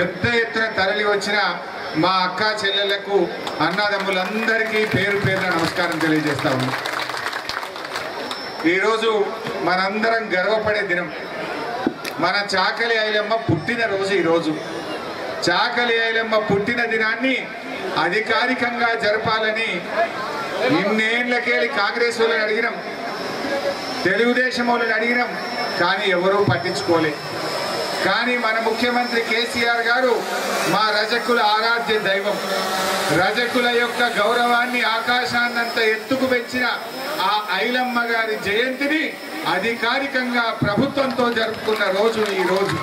పెద్ద ఎత్తున తరలి వచ్చిన మా అక్క చెల్లెళ్లకు అన్నదమ్ములందరికీ పేరు పేరున నమస్కారం తెలియజేస్తా ఉన్నాం ఈరోజు మనందరం గర్వపడే దినం మన చాకలి ఐలమ్మ పుట్టిన రోజు ఈరోజు చాకలి ఐలమ్మ పుట్టిన దినాన్ని అధికారికంగా జరపాలని ఇన్నేళ్లకేళి కాంగ్రెస్ వాళ్ళని అడిగినాం తెలుగుదేశం వాళ్ళని అడిగినాం కానీ ఎవరూ పట్టించుకోలే కానీ మన ముఖ్యమంత్రి కేసీఆర్ గారు మా రజకుల ఆరాధ్య దైవం రజకుల యొక్క గౌరవాన్ని ఆకాశాన్నంత ఎత్తుకు పెంచిన ఆ ఐలమ్మ గారి జయంతిని అధికారికంగా ప్రభుత్వంతో జరుపుకున్న రోజు ఈ రోజు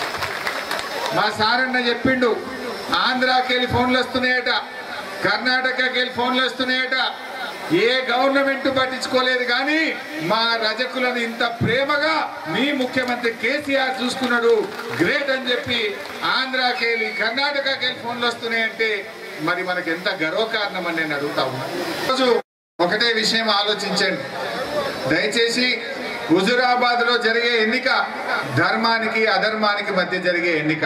మా సారన్న చెప్పిండు ఆంధ్రాకి వెళ్ళి ఫోన్లు వస్తున్నాయట కర్ణాటకకి వెళ్ళి ఫోన్లు వస్తున్నాయట ఏ గవర్నమెంట్ పట్టించుకోలేదు కానీ మా రజకులను ఇంత ప్రేమగా మీ ముఖ్యమంత్రి కేసీఆర్ చూసుకున్నాడు గ్రేట్ అని చెప్పి ఆంధ్రాకి వెళ్ళి కర్ణాటకకి వెళ్ళి ఫోన్లు వస్తున్నాయంటే మరి మనకి ఎంత గర్వకారణం అని నేను అడుగుతా ఉన్నా రోజు ఒకటే విషయం ఆలోచించండి దయచేసి హుజురాబాద్ లో జరిగే ఎన్నిక ధర్మానికి అధర్మానికి మధ్య జరిగే ఎన్నిక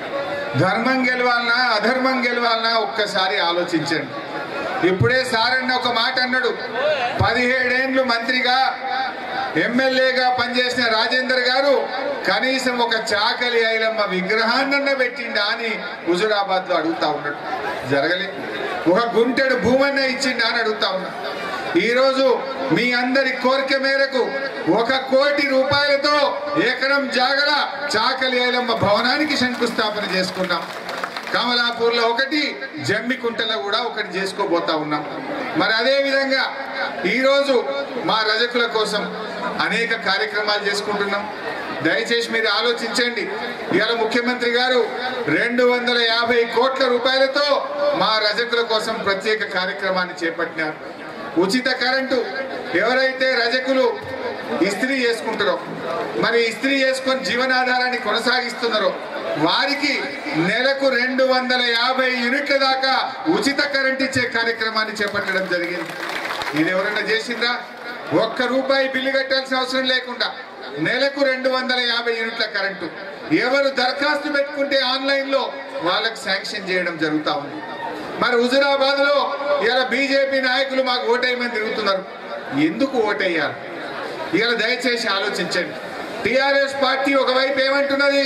ధర్మం గెలవాలనా అధర్మం గెలవాలనా ఒక్కసారి ఆలోచించండి ఇప్పుడే సారన్న ఒక మాట అన్నాడు పదిహేడేండ్లు మంత్రిగా ఎమ్మెల్యేగా పనిచేసిన రాజేందర్ గారు కనీసం ఒక చాకలి ఐలమ్మ విగ్రహాన్నన్న పెట్టిండా అని హుజురాబాద్ లో అడుగుతా ఉన్నాడు జరగలే ఒక గుంటెడు భూమన్న ఇచ్చిండా అని అడుగుతా ఉన్నా ఈరోజు మీ అందరి కోరిక మేరకు ఒక కోటి రూపాయలతో ఎకరం జాగల చాకలి ఐలమ్మ భవనానికి శంకుస్థాపన చేసుకున్నాం కమలాపూర్ లో ఒకటి జమ్మికుంటలో కూడా ఒకటి చేసుకోబోతా ఉన్నాం మరి అదే విధంగా ఈరోజు మా రజకుల కోసం అనేక కార్యక్రమాలు చేసుకుంటున్నాం దయచేసి మీరు ఆలోచించండి ఇవాళ ముఖ్యమంత్రి గారు రెండు వందల యాభై కోట్ల రూపాయలతో మా రజకుల కోసం ప్రత్యేక కార్యక్రమాన్ని చేపట్టినారు ఉచిత కరెంటు ఎవరైతే రజకులు ఇస్త్రీ చేసుకుంటారో మరి ఇస్త్రీ చేసుకొని జీవనాధారాన్ని కొనసాగిస్తున్నారో వారికి నెలకు రెండు వందల యాభై యూనిట్ల దాకా ఉచిత కరెంట్ ఇచ్చే కార్యక్రమాన్ని చేపట్టడం జరిగింది ఇది ఎవరైనా చేసిందా ఒక్క రూపాయి బిల్లు కట్టాల్సిన అవసరం లేకుండా నెలకు రెండు వందల యాభై యూనిట్ల కరెంటు ఎవరు దరఖాస్తు పెట్టుకుంటే ఆన్లైన్ లో వాళ్ళకి శాంక్షన్ చేయడం జరుగుతా ఉంది మరి హుజురాబాద్ లో ఇలా బీజేపీ నాయకులు మాకు ఓటేయమని తిరుగుతున్నారు ఎందుకు ఓటేయాలి ఇలా దయచేసి ఆలోచించండి టిఆర్ఎస్ పార్టీ ఒకవైపు ఏమంటున్నది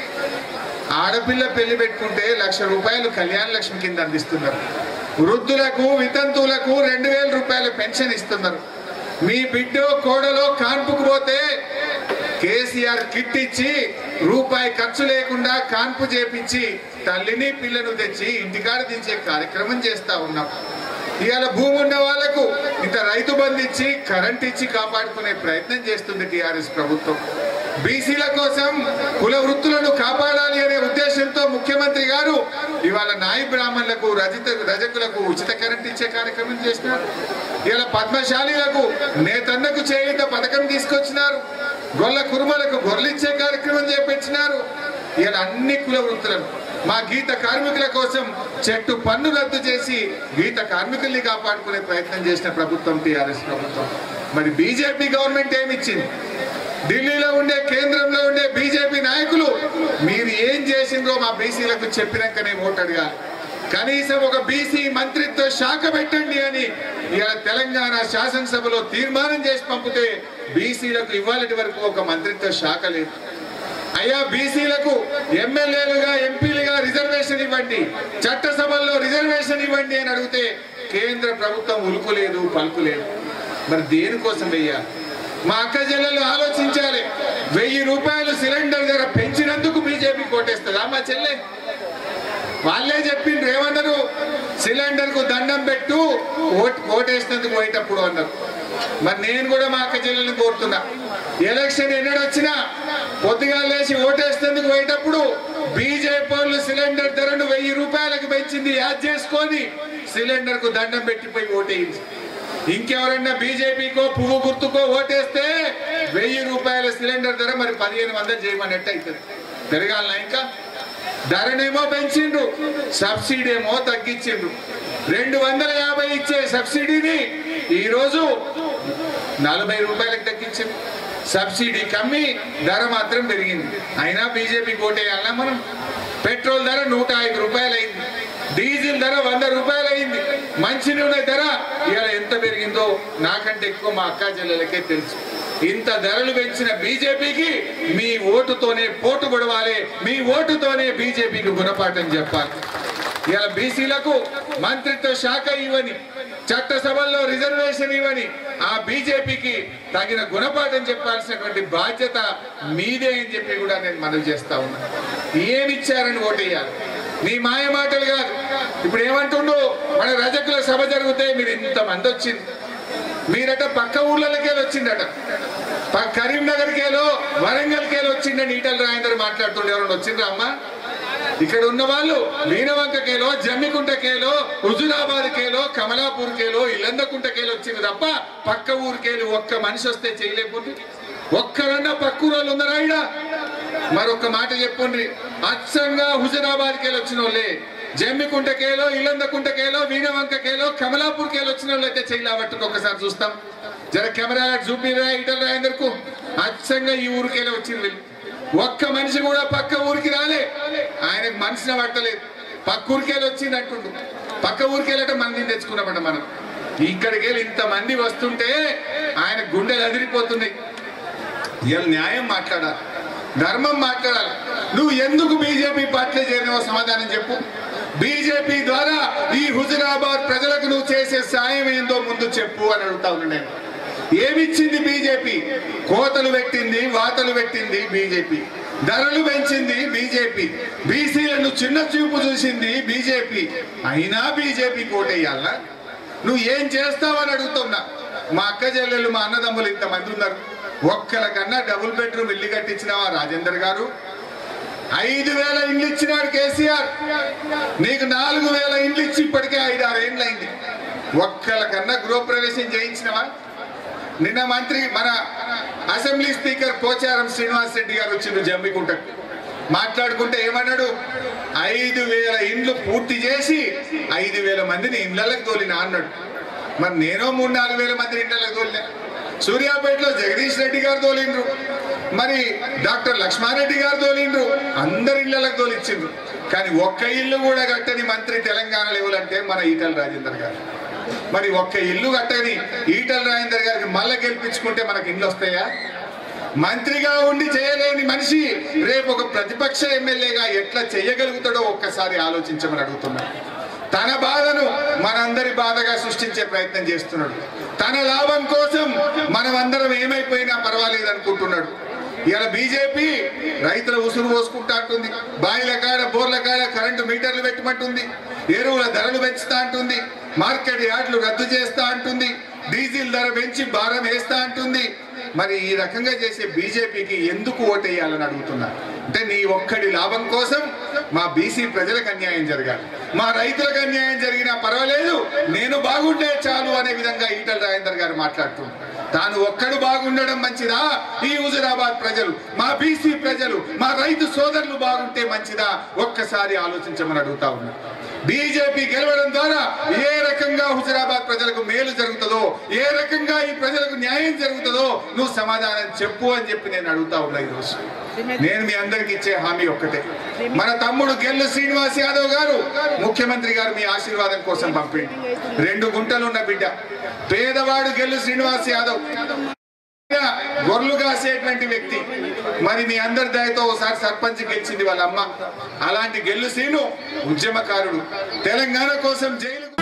ఆడపిల్ల పెళ్లి పెట్టుకుంటే లక్ష రూపాయలు కళ్యాణ లక్ష్మి కింద అందిస్తున్నారు వృద్ధులకు వితంతువులకు రెండు వేల రూపాయల పెన్షన్ ఇస్తున్నారు మీ బిడ్డ కోడలో కాన్పుకు పోతే కేసీఆర్ కిట్ ఇచ్చి రూపాయి ఖర్చు లేకుండా కాన్పు చేపించి తల్లిని పిల్లను తెచ్చి ఇంటికాడ దించే కార్యక్రమం చేస్తా ఉన్నాం ఇవాళ భూమి ఉన్న వాళ్లకు ఇంత రైతు బంధు ఇచ్చి కరెంట్ ఇచ్చి కాపాడుకునే ప్రయత్నం చేస్తుంది టిఆర్ఎస్ ప్రభుత్వం బీసీల కోసం కుల వృత్తులను కాపాడాలి అనే ఉద్దేశంతో ముఖ్యమంత్రి గారు ఇవాళ నాయ బ్రాహ్మణులకు రజిత రజకులకు ఉచిత కరెంట్ ఇచ్చే కార్యక్రమం చేసినారు ఇలా పద్మశాలీలకు నేతన్నకు చేయుత పథకం తీసుకొచ్చినారు గొల్ల కురుమలకు గొర్రెలిచ్చే కార్యక్రమం చేపించినారు ఇలా అన్ని కుల వృత్తులను మా గీత కార్మికుల కోసం చెట్టు పన్ను రద్దు చేసి గీత కార్మికుల్ని కాపాడుకునే ప్రయత్నం చేసిన ప్రభుత్వం టిఆర్ఎస్ ప్రభుత్వం మరి బీజేపీ గవర్నమెంట్ ఏమిచ్చింది ఢిల్లీలో ఉండే కేంద్రంలో ఉండే బీజేపీ నాయకులు మీరు ఏం చేసిండ్రో మా బీసీలకు చెప్పినాకనే ఓటు అడగాలి కనీసం ఒక బీసీ మంత్రిత్వ శాఖ పెట్టండి అని ఇవాళ తెలంగాణ శాసనసభలో తీర్మానం చేసి పంపితే బీసీలకు ఇవాళటి వరకు ఒక మంత్రిత్వ శాఖ లేదు అయ్యా బీసీలకు ఎమ్మెల్యేలుగా ఎంపీలుగా రిజర్వేషన్ ఇవ్వండి చట్టసభల్లో రిజర్వేషన్ ఇవ్వండి అని అడిగితే కేంద్ర ప్రభుత్వం ఉలుకు లేదు పలుకు లేదు మరి దేనికోసం వెయ్యాలి మా అక్క చెల్లెలు ఆలోచించాలి వెయ్యి రూపాయలు సిలిండర్ ధర పెంచినందుకు బీజేపీ కోటేస్తుందా మా చెల్లె వాళ్ళే చెప్పిండ్రు ఏమన్నారు సిలిండర్ కు దండం పెట్టు ఓట్ ఓటేసినందుకు పోయేటప్పుడు అన్నారు మరి నేను కూడా మా అక్క చెల్లెల్ని కోరుతున్నా ఎలక్షన్ ఎన్నడొచ్చినా పొద్దుగా లేచి ఓటేసేందుకు పోయేటప్పుడు బీజేపీ వాళ్ళు సిలిండర్ ధరను వెయ్యి రూపాయలకు పెంచింది యాడ్ చేసుకొని సిలిండర్ కు దండం పెట్టిపోయి ఓటేయించి ఇంకెవరన్నా బీజేపీకో పువ్వు గుర్తుకో ఓటేస్తే వెయ్యి రూపాయల సిలిండర్ ధర మరి పదిహేను వందలు చేయమన్నట్టు అవుతుంది పెరగాలనా ఇంకా ధరనేమో పెంచిండ్రు సబ్సిడీ ఏమో తగ్గించిండ్రు రెండు వందల యాభై ఇచ్చే సబ్సిడీని ఈరోజు నలభై రూపాయలకు తగ్గించిండ్రు సబ్సిడీ కమ్మి ధర మాత్రం పెరిగింది అయినా బీజేపీ కోటేయాలన్నా మనం పెట్రోల్ ధర నూట ఐదు రూపాయలు అయింది డీజిల్ ధర వంద రూపాయలు అయింది మంచి నూనె ధర ఇవాళ ఎంత పెరిగిందో నాకంటే ఎక్కువ మా అక్కా చెల్లెలకే తెలుసు ఇంత ధరలు పెంచిన బీజేపీకి మీ ఓటుతోనే పోటు పడవాలి మీ ఓటుతోనే బీజేపీకి గుణపాఠం చెప్పాలి ఇలా బీసీలకు మంత్రిత్వ శాఖ ఇవ్వని చట్టసభల్లో రిజర్వేషన్ ఇవ్వని ఆ బీజేపీకి తగిన గుణపాఠం చెప్పాల్సినటువంటి బాధ్యత మీదే అని చెప్పి కూడా నేను మనవి చేస్తా ఉన్నా ఏమిచ్చారని ఓటేయాలి నీ మాయ మాటలు కాదు ఇప్పుడు ఏమంటుండు మన రజకుల సభ జరిగితే మీరు ఇంతమంది వచ్చింది మీరట పక్క ఊర్లకేలో వచ్చిందట ప- కరీంనగర్కేలో వరంగల్కేలో వచ్చిందని ఈటల రాయందరు మాట్లాడుతుండే ఎవరైనా వచ్చిండ్రా అమ్మా ఇక్కడ ఉన్న వాళ్ళు వీణవంకకేలో జమ్మికుంటకేలో హుజురాబాద్ కేలో కమలాపూర్ కేలో ఇల్లందకుంట కేలో వచ్చింది తప్ప పక్క ఊరికేలు ఒక్క మనిషి వస్తే చేయలేకపోతే ఒక్కరన్నా పక్క ఊరోళ్ళు ఉన్నారా ఈడ మరొక మాట చెప్పుండ్రి అచ్చంగా హుజురాబాద్ కేలో వచ్చిన వాళ్ళే జమ్మికుంటకేలో ఇల్లందకుంటకేలో వీణవంకకేలో కమలాపూర్ కేలో వచ్చిన వాళ్ళు అయితే చేయలేబట్టుకు ఒకసారి చూస్తాం జర కెమెరా చూపిరా ఇటల్ రాయందరుకు అచ్చంగా ఈ ఊరికేలో వచ్చింది వీళ్ళు ఒక్క మనిషి కూడా పక్క ఊరికి రాలే ఆయనకు మనసున పట్టలేదు పక్క ఊరికెళ్ళి వచ్చింది అంటుండు పక్క ఊరికెళ్ళట మందిని తెచ్చుకున్నామట మనం ఇక్కడికి వెళ్ళి ఇంతమంది వస్తుంటే ఆయన గుండెలు అదిరిపోతున్నాయి ఇవాళ న్యాయం మాట్లాడాలి ధర్మం మాట్లాడాలి నువ్వు ఎందుకు బీజేపీ పార్టీలో చేరినవో సమాధానం చెప్పు బీజేపీ ద్వారా ఈ హుజురాబాద్ ప్రజలకు నువ్వు చేసే సాయం ఏందో ముందు చెప్పు అని అడుగుతా ఉన్నా నేను ఏమిచ్చింది బీజేపీ కోతలు పెట్టింది వాతలు పెట్టింది బీజేపీ ధరలు పెంచింది బీజేపీ బీసీలను చిన్న చూపు చూసింది బీజేపీ అయినా బీజేపీ కోటేయాలా నువ్వు ఏం చేస్తావని అడుగుతున్నా మా అక్క చెల్లెళ్ళు మా అన్నదమ్ములు ఇంతమంది ఉన్నారు ఒక్కరికన్నా డబుల్ బెడ్రూమ్ ఇల్లు కట్టించినావా రాజేందర్ గారు ఐదు వేల ఇండ్లు ఇచ్చినాడు కేసీఆర్ నీకు నాలుగు వేల ఇండ్లు ఇచ్చి ఇప్పటికే ఐదు ఆరు ఏండ్లు అయింది ఒక్కరికన్నా గృహప్రవేశం చేయించినవా నిన్న మంత్రి మన అసెంబ్లీ స్పీకర్ పోచారం శ్రీనివాస్ రెడ్డి గారు వచ్చిండు జమ్మికుంటకు మాట్లాడుకుంటే ఏమన్నాడు ఐదు వేల ఇండ్లు పూర్తి చేసి ఐదు వేల మందిని ఇండ్లకు తోలినా అన్నాడు మరి నేనో మూడు నాలుగు వేల మంది ఇండ్లకు తోలినా సూర్యాపేటలో జగదీష్ రెడ్డి గారు తోలిండ్రు మరి డాక్టర్ లక్ష్మారెడ్డి గారు తోలిండ్రు అందరి ఇళ్లకు తోలిచ్చిండ్రు కానీ ఒక్క ఇల్లు కూడా కట్టని మంత్రి తెలంగాణలో ఎవరంటే మన ఈటల రాజేందర్ గారు మరి ఒక్క ఇల్లు కట్టని ఈటల రాజేందర్ గారికి మళ్ళా గెలిపించుకుంటే మనకి ఇల్లు వస్తాయా మంత్రిగా ఉండి చేయలేని మనిషి రేపు ఒక ప్రతిపక్ష ఎమ్మెల్యేగా ఎట్లా చేయగలుగుతాడో ఒక్కసారి ఆలోచించమని అడుగుతున్నాను తన బాధను మనందరి బాధగా సృష్టించే ప్రయత్నం చేస్తున్నాడు తన లాభం కోసం మనమందరం ఏమైపోయినా పర్వాలేదు అనుకుంటున్నాడు ఇలా బీజేపీ రైతుల ఉసురు పోసుకుంటా అంటుంది బాయిల కాడ బోర్ల కాడ కరెంటు మీటర్లు పెట్టమంటుంది ఎరువుల ధరలు పెంచుతా అంటుంది మార్కెట్ యార్డ్లు రద్దు చేస్తా అంటుంది డీజిల్ ధర పెంచి భారం వేస్తా అంటుంది మరి ఈ రకంగా చేసే బీజేపీకి ఎందుకు ఓటేయాలని అడుగుతున్నా అంటే నీ ఒక్కడి లాభం కోసం మా బీసీ ప్రజలకు అన్యాయం జరగాలి మా రైతులకు అన్యాయం జరిగినా పర్వాలేదు నేను బాగుంటే చాలు అనే విధంగా ఈటల రాజేందర్ గారు మాట్లాడుతున్నారు తాను ఒక్కడు బాగుండడం మంచిదా ఈ హుజురాబాద్ ప్రజలు మా బీసీ ప్రజలు మా రైతు సోదరులు బాగుంటే మంచిదా ఒక్కసారి ఆలోచించమని అడుగుతా ఉన్నా బీజేపీ గెలవడం ద్వారా ఏ రకంగా హుజురాబాద్ ప్రజలకు మేలు జరుగుతుందో ఏ రకంగా ఈ ప్రజలకు న్యాయం జరుగుతుందో నువ్వు సమాధానం చెప్పు అని చెప్పి నేను అడుగుతా ఉన్నా ఈరోజు నేను మీ అందరికి ఇచ్చే హామీ ఒక్కటే మన తమ్ముడు గెల్లు శ్రీనివాస్ యాదవ్ గారు ముఖ్యమంత్రి గారు మీ ఆశీర్వాదం కోసం పంపింది రెండు గుంటలున్న బిడ్డ పేదవాడు గెల్లు శ్రీనివాస్ యాదవ్ గొర్రెలు కాసేటువంటి వ్యక్తి మరి మీ అందరి దయతో ఒకసారి సర్పంచ్ గెలిచింది వాళ్ళ అమ్మ అలాంటి గెల్లు శ్రీను ఉద్యమకారుడు తెలంగాణ కోసం జైలు